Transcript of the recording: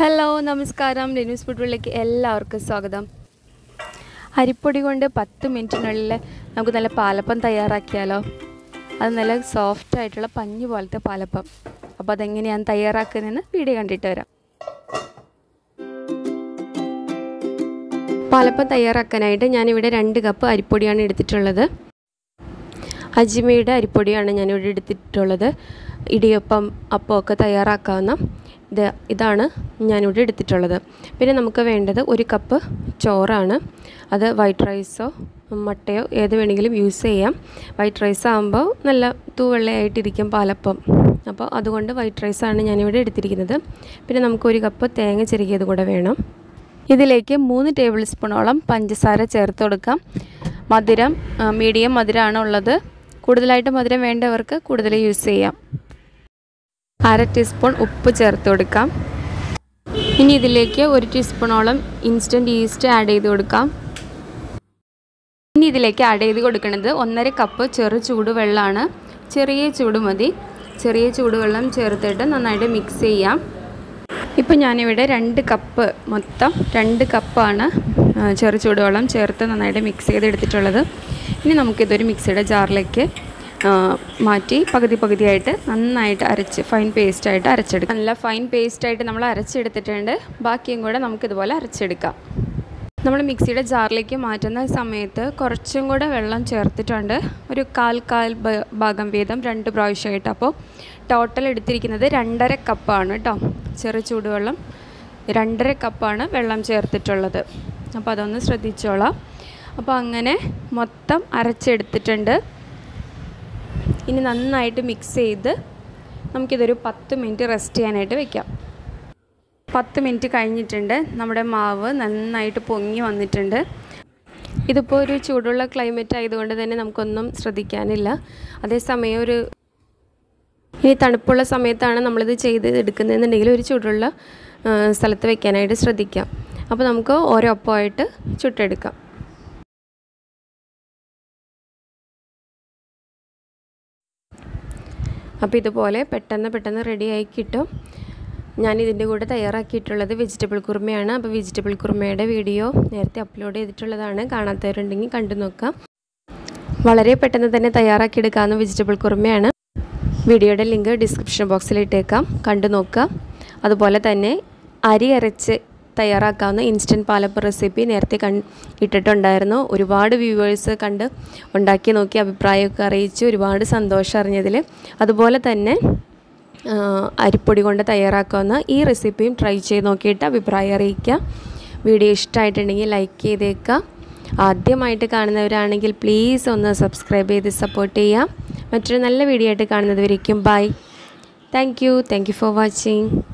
hello നമസ്കാരം ലെനൂസ് ഫുഡ്ബോളിലേക്ക് എല്ലാവർക്കും സ്വാഗതം അരിപ്പൊടി കൊണ്ട് പത്ത് മിനിറ്റിനുള്ളിൽ നമുക്ക് നല്ല പാലപ്പം തയ്യാറാക്കിയാലോ അത് നല്ല സോഫ്റ്റ് ആയിട്ടുള്ള പഞ്ഞ് പോലത്തെ പാലപ്പം അപ്പോൾ അതെങ്ങനെയാണ് തയ്യാറാക്കുന്നതെന്ന് വീഡിയോ കണ്ടിട്ട് വരാം പാലപ്പം തയ്യാറാക്കാനായിട്ട് ഞാനിവിടെ രണ്ട് കപ്പ് അരിപ്പൊടിയാണ് എടുത്തിട്ടുള്ളത് അജിമയുടെ അരിപ്പൊടിയാണ് ഞാനിവിടെ എടുത്തിട്ടുള്ളത് ഇടിയപ്പം അപ്പമൊക്കെ തയ്യാറാക്കാവുന്ന ഇത് ഇതാണ് ഞാനിവിടെ എടുത്തിട്ടുള്ളത് പിന്നെ നമുക്ക് വേണ്ടത് ഒരു കപ്പ് ചോറാണ് അത് വൈറ്റ് റൈസോ മുട്ടയോ ഏത് വേണമെങ്കിലും യൂസ് ചെയ്യാം വൈറ്റ് റൈസ് ആകുമ്പോൾ നല്ല തൂവെള്ളയായിട്ടിരിക്കും പാലപ്പം അപ്പോൾ അതുകൊണ്ട് വൈറ്റ് റൈസാണ് ഞാനിവിടെ എടുത്തിരിക്കുന്നത് പിന്നെ നമുക്ക് ഒരു കപ്പ് തേങ്ങ ചെരുകിയത് കൂടെ വേണം ഇതിലേക്ക് മൂന്ന് ടേബിൾ സ്പൂണോളം പഞ്ചസാര ചേർത്ത് കൊടുക്കാം മധുരം മീഡിയം മധുരമാണ് ഉള്ളത് കൂടുതലായിട്ട് മധുരം വേണ്ടവർക്ക് കൂടുതൽ യൂസ് ചെയ്യാം അര ടീസ്പൂൺ ഉപ്പ് ചേർത്ത് കൊടുക്കാം ഇനി ഇതിലേക്ക് ഒരു ടീസ്പൂണോളം ഇൻസ്റ്റൻറ്റ് ഈസ്റ്റ് ആഡ് ചെയ്ത് കൊടുക്കാം ഇനി ഇതിലേക്ക് ആഡ് ചെയ്ത് കൊടുക്കുന്നത് ഒന്നര കപ്പ് ചെറു ചൂടുവെള്ളമാണ് ചെറിയ ചൂട് മതി ചെറിയ ചൂടുവെള്ളം ചേർത്തിട്ട് നന്നായിട്ട് മിക്സ് ചെയ്യാം ഇപ്പോൾ ഞാനിവിടെ രണ്ട് കപ്പ് മൊത്തം രണ്ട് കപ്പാണ് ചെറു ചൂടുവെള്ളം ചേർത്ത് നന്നായിട്ട് മിക്സ് ചെയ്തെടുത്തിട്ടുള്ളത് ഇനി നമുക്കിതൊരു മിക്സിയുടെ ജാറിലേക്ക് മാറ്റി പകുതി പകുതിയായിട്ട് നന്നായിട്ട് അരച്ച് ഫൈൻ പേസ്റ്റായിട്ട് അരച്ചെടുക്കാം നല്ല ഫൈൻ പേസ്റ്റായിട്ട് നമ്മൾ അരച്ചെടുത്തിട്ടുണ്ട് ബാക്കിയും കൂടെ നമുക്കിതുപോലെ അരച്ചെടുക്കാം നമ്മൾ മിക്സിയുടെ ജാറിലേക്ക് മാറ്റുന്ന സമയത്ത് കുറച്ചും കൂടെ വെള്ളം ചേർത്തിട്ടുണ്ട് ഒരു കാൽ കാൽ ഭാഗം വീതം രണ്ട് പ്രാവശ്യമായിട്ട് അപ്പോൾ ടോട്ടൽ എടുത്തിരിക്കുന്നത് രണ്ടര കപ്പാണ് കേട്ടോ ചെറു ചൂടുവെള്ളം രണ്ടര കപ്പാണ് വെള്ളം ചേർത്തിട്ടുള്ളത് അപ്പോൾ അതൊന്ന് ശ്രദ്ധിച്ചോളാം അപ്പോൾ അങ്ങനെ മൊത്തം അരച്ചെടുത്തിട്ടുണ്ട് ഇനി നന്നായിട്ട് മിക്സ് ചെയ്ത് നമുക്കിതൊരു പത്ത് മിനിറ്റ് റെസ്റ്റ് ചെയ്യാനായിട്ട് വെക്കാം പത്ത് മിനിറ്റ് കഴിഞ്ഞിട്ടുണ്ട് നമ്മുടെ മാവ് നന്നായിട്ട് പൊങ്ങി വന്നിട്ടുണ്ട് ഇതിപ്പോൾ ഒരു ചൂടുള്ള ക്ലൈമറ്റ് ആയതുകൊണ്ട് തന്നെ നമുക്കൊന്നും ശ്രദ്ധിക്കാനില്ല അതേസമയം ഒരു ഇനി തണുപ്പുള്ള സമയത്താണ് നമ്മളിത് ചെയ്ത് എടുക്കുന്നതെന്നുണ്ടെങ്കിൽ ഒരു ചൂടുള്ള സ്ഥലത്ത് വെക്കാനായിട്ട് ശ്രദ്ധിക്കാം അപ്പോൾ നമുക്ക് ഓരോ ഒപ്പമായിട്ട് ചുട്ടെടുക്കാം അപ്പോൾ ഇതുപോലെ പെട്ടെന്ന് പെട്ടെന്ന് റെഡിയായി കിട്ടും ഞാൻ ഇതിൻ്റെ കൂടെ തയ്യാറാക്കിയിട്ടുള്ളത് വെജിറ്റബിൾ കുറുമയാണ് അപ്പോൾ വെജിറ്റബിൾ കുറുമയുടെ വീഡിയോ നേരത്തെ അപ്ലോഡ് ചെയ്തിട്ടുള്ളതാണ് കാണാത്തവരുണ്ടെങ്കിൽ കണ്ടു നോക്കാം വളരെ പെട്ടെന്ന് തന്നെ തയ്യാറാക്കിയെടുക്കാവുന്ന വെജിറ്റബിൾ കുറുമയാണ് വീഡിയോയുടെ ലിങ്ക് ഡിസ്ക്രിപ്ഷൻ ബോക്സിൽ ഇട്ടേക്കാം കണ്ടു നോക്കാം അതുപോലെ തന്നെ അരി അരച്ച് തയ്യാറാക്കാവുന്ന ഇൻസ്റ്റൻറ്റ് പാലപ്പം റെസിപ്പി നേരത്തെ കൺ ഇട്ടിട്ടുണ്ടായിരുന്നു ഒരുപാട് വ്യൂവേഴ്സ് കണ്ട് ഉണ്ടാക്കി നോക്കി അഭിപ്രായമൊക്കെ അറിയിച്ച് ഒരുപാട് സന്തോഷം അറിഞ്ഞതിൽ അതുപോലെ തന്നെ അരിപ്പൊടി കൊണ്ട് തയ്യാറാക്കാവുന്ന ഈ റെസിപ്പിയും ട്രൈ ചെയ്ത് നോക്കിയിട്ട് അഭിപ്രായം അറിയിക്കുക വീഡിയോ ഇഷ്ടമായിട്ടുണ്ടെങ്കിൽ ലൈക്ക് ചെയ്തേക്കുക ആദ്യമായിട്ട് കാണുന്നവരാണെങ്കിൽ പ്ലീസ് ഒന്ന് സബ്സ്ക്രൈബ് ചെയ്ത് സപ്പോർട്ട് ചെയ്യുക മറ്റൊരു നല്ല വീഡിയോ ആയിട്ട് കാണുന്നത് വരയ്ക്കും bye thank you thank you for watching